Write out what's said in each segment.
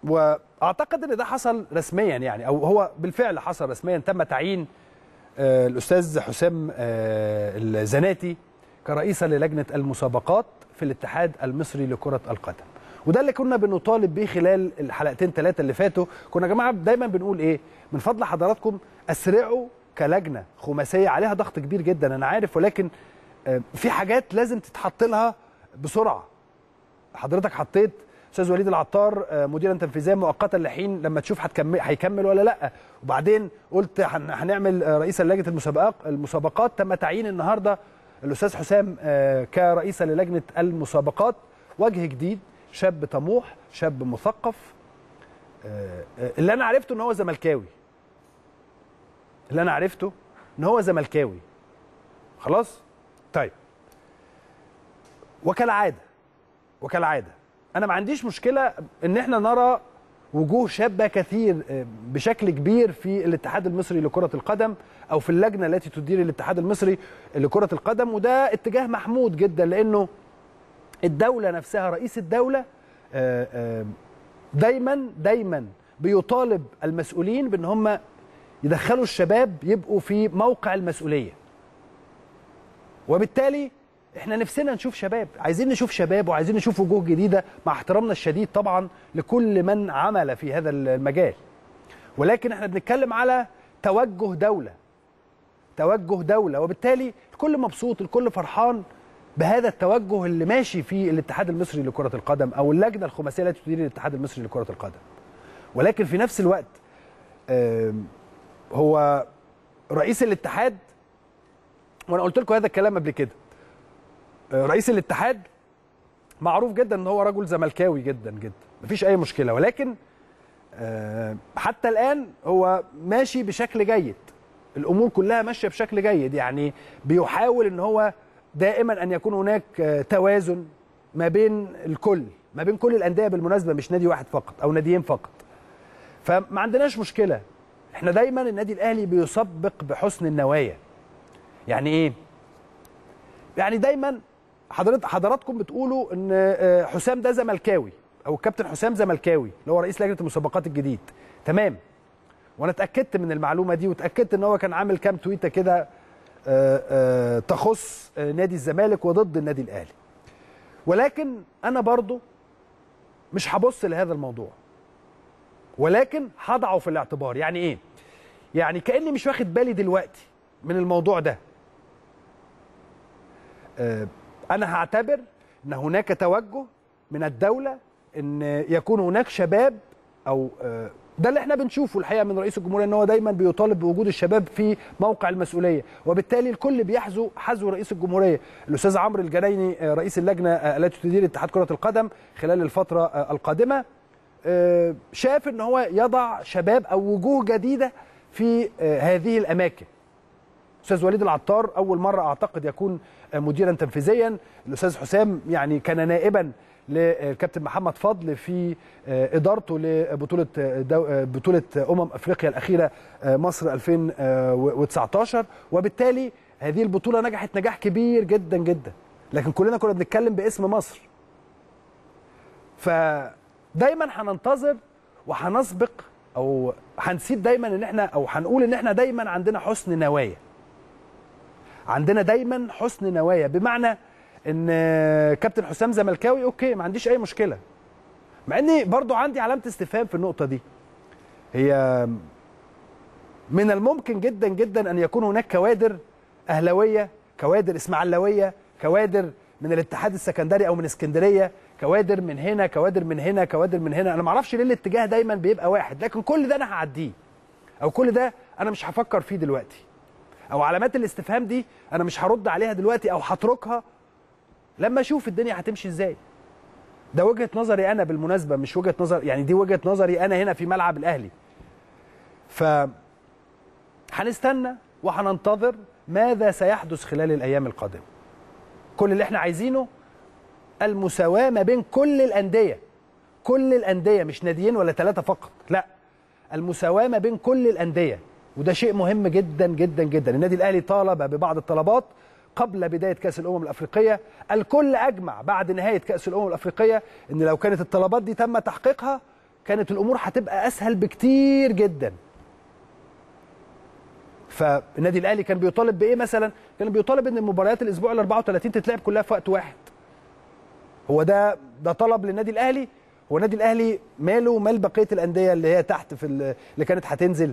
واعتقد ان ده حصل رسميا يعني او هو بالفعل حصل رسميا تم تعيين آه، الاستاذ حسام آه، الزناتي كرئيسا للجنه المسابقات في الاتحاد المصري لكره القدم وده اللي كنا بنطالب بيه خلال الحلقتين ثلاثه اللي فاتوا كنا يا جماعه دايما بنقول ايه من فضل حضراتكم اسرعوا كلجنه خماسيه عليها ضغط كبير جدا انا عارف ولكن آه، في حاجات لازم تتحط لها بسرعه حضرتك حطيت استاذ وليد العطار آه، مديرا تنفيذيا مؤقتا لحين لما تشوف هتكمل هيكمل ولا لا وبعدين قلت هن- هنعمل آه، رئيسا لجنه المسابقات المسابقات تم تعيين النهارده الاستاذ حسام آه، كرئيسا للجنه المسابقات وجه جديد شاب طموح شاب مثقف آه، آه، اللي انا عرفته ان هو زملكاوي اللي انا عرفته ان هو زملكاوي خلاص طيب وكالعاده وكالعاده انا ما عنديش مشكله ان احنا نرى وجوه شابه كثير آه، بشكل كبير في الاتحاد المصري لكره القدم او في اللجنه التي تدير الاتحاد المصري لكره القدم وده اتجاه محمود جدا لانه الدوله نفسها رئيس الدوله آه، آه، دايما دايما بيطالب المسؤولين بان هم يدخلوا الشباب يبقوا في موقع المسؤوليه وبالتالي احنا نفسنا نشوف شباب عايزين نشوف شباب وعايزين نشوف وجوه جديده مع احترامنا الشديد طبعا لكل من عمل في هذا المجال ولكن احنا بنتكلم على توجه دوله توجه دوله وبالتالي الكل مبسوط الكل فرحان بهذا التوجه اللي ماشي في الاتحاد المصري لكره القدم او اللجنه الخماسيه التي تدير الاتحاد المصري لكره القدم ولكن في نفس الوقت آم، هو رئيس الاتحاد وانا قلت لكم هذا الكلام قبل كده آه، رئيس الاتحاد معروف جدا ان هو رجل زملكاوي جدا جدا مفيش اي مشكله ولكن آه، حتى الان هو ماشي بشكل جيد الامور كلها ماشيه بشكل جيد يعني بيحاول ان هو دائما ان يكون هناك آه، توازن ما بين الكل ما بين كل الانديه بالمناسبه مش نادي واحد فقط او ناديين فقط فما عندناش مشكله احنا دايما النادي الاهلي بيسبق بحسن النوايا يعني ايه يعني دايما حضرت حضراتكم بتقولوا ان آه، حسام ده زملكاوي او الكابتن حسام زملكاوي اللي هو رئيس لجنه المسابقات الجديد تمام وانا اتاكدت من المعلومه دي واتاكدت ان هو كان عامل كام تويته كده آه، آه، تخص آه، نادي الزمالك وضد النادي الاهلي ولكن انا برضو مش هبص لهذا الموضوع ولكن هضعه في الاعتبار يعني ايه يعني كاني مش واخد بالي دلوقتي من الموضوع ده آه، انا هعتبر ان هناك توجه من الدوله ان يكون هناك شباب او آه، ده اللي احنا بنشوفه الحقيقه من رئيس الجمهوريه ان هو دايما بيطالب بوجود الشباب في موقع المسؤوليه وبالتالي الكل بيحذو حذو رئيس الجمهوريه الاستاذ عمرو الجنايني آه، رئيس اللجنه آه، التي تدير اتحاد كره القدم خلال الفتره آه، القادمه آه، شاف ان هو يضع شباب او وجوه جديده في آه، هذه الاماكن استاذ وليد العطار اول مره اعتقد يكون مديرا تنفيذيا الاستاذ حسام يعني كان نائبا للكابتن محمد فضل في ادارته لبطوله دو بطوله امم افريقيا الاخيره مصر 2019 وبالتالي هذه البطوله نجحت نجاح كبير جدا جدا لكن كلنا كنا بنتكلم باسم مصر فدايما هننتظر وهنسبق او هنسيب دايما ان احنا او هنقول ان احنا دايما عندنا حسن نوايا عندنا دايما حسن نوايا بمعنى ان كابتن حسام زملكاوي اوكي ما عنديش اي مشكله مع اني برضو عندي علامه استفهام في النقطه دي هي من الممكن جدا جدا ان يكون هناك كوادر اهلاويه كوادر اسماعيلاويه كوادر من الاتحاد السكندري او من اسكندريه كوادر من هنا كوادر من هنا كوادر من هنا انا ما اعرفش ليه الاتجاه دايما بيبقى واحد لكن كل ده انا هعديه او كل ده انا مش هفكر فيه دلوقتي او علامات الاستفهام دي انا مش هرد عليها دلوقتي او هتركها لما اشوف الدنيا هتمشي ازاي ده وجهه نظري انا بالمناسبه مش وجهه نظر يعني دي وجهه نظري انا هنا في ملعب الاهلي ف هنستنى وهننتظر ماذا سيحدث خلال الايام القادمه كل اللي احنا عايزينه المساواه ما بين كل الانديه كل الانديه مش ناديين ولا ثلاثه فقط لا المساواه ما بين كل الانديه وده شيء مهم جدا جدا جدا النادي الاهلي طالب ببعض الطلبات قبل بدايه كاس الامم الافريقيه الكل اجمع بعد نهايه كاس الامم الافريقيه ان لو كانت الطلبات دي تم تحقيقها كانت الامور هتبقى اسهل بكتير جدا فالنادي الاهلي كان بيطالب بايه مثلا كان بيطالب ان مباريات الاسبوع ال 34 تتلعب كلها في وقت واحد هو ده ده طلب للنادي الاهلي هو النادي الاهلي ماله ومال بقيه الانديه اللي هي تحت في اللي كانت هتنزل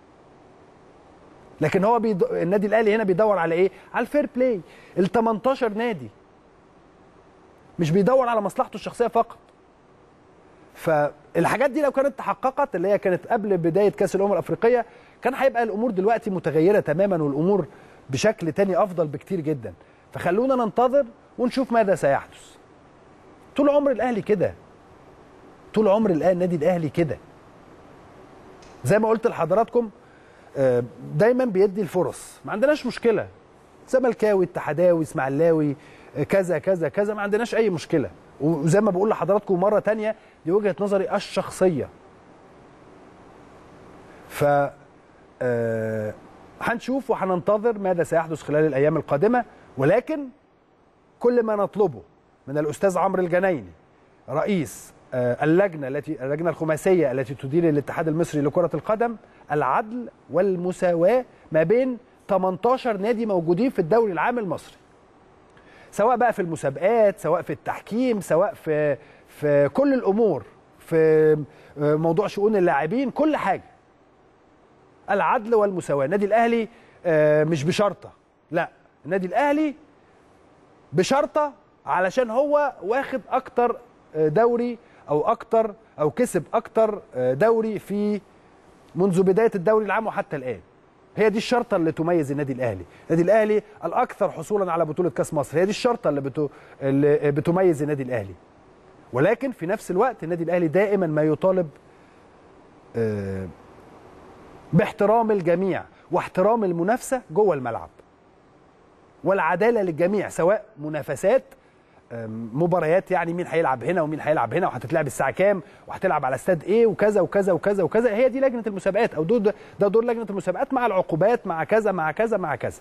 لكن هو بيد... النادي الاهلي هنا بيدور على ايه على الفير بلاي ال 18 نادي مش بيدور على مصلحته الشخصيه فقط فالحاجات دي لو كانت تحققت اللي هي كانت قبل بدايه كاس الامم الافريقيه كان هيبقى الامور دلوقتي متغيره تماما والامور بشكل تاني افضل بكتير جدا فخلونا ننتظر ونشوف ماذا سيحدث طول عمر الاهلي كده طول عمر النادي الاهلي كده زي ما قلت لحضراتكم دايما بيدي الفرص ما عندناش مشكله زملكاوي اتحداوي اسماعيلاوي كذا كذا كذا ما عندناش اي مشكله وزي ما بقول لحضراتكم مره تانية دي وجهه نظري الشخصيه ف آه هنشوف وهننتظر ماذا سيحدث خلال الايام القادمه ولكن كل ما نطلبه من الاستاذ عمرو الجنايني رئيس آه اللجنه التي اللجنه الخماسيه التي تدير الاتحاد المصري لكره القدم العدل والمساواه ما بين 18 نادي موجودين في الدوري العام المصري سواء بقى في المسابقات سواء في التحكيم سواء في في كل الامور في موضوع شؤون اللاعبين كل حاجه العدل والمساواه النادي الاهلي مش بشرطه لا النادي الاهلي بشرطه علشان هو واخد اكتر دوري او اكتر او كسب اكتر دوري في منذ بدايه الدوري العام وحتى الان هي دي الشرطه اللي تميز النادي الاهلي النادي الاهلي الاكثر حصولا على بطوله كاس مصر هي دي الشرطه اللي, بتو... اللي بتميز النادي الاهلي ولكن في نفس الوقت النادي الاهلي دائما ما يطالب باحترام الجميع واحترام المنافسه جوه الملعب والعداله للجميع سواء منافسات مباريات يعني مين هيلعب هنا ومين هيلعب هنا وهتتلعب الساعه كام وهتلعب على استاد ايه وكذا وكذا وكذا وكذا هي دي لجنه المسابقات او ده دور لجنه المسابقات مع العقوبات مع كذا مع كذا مع كذا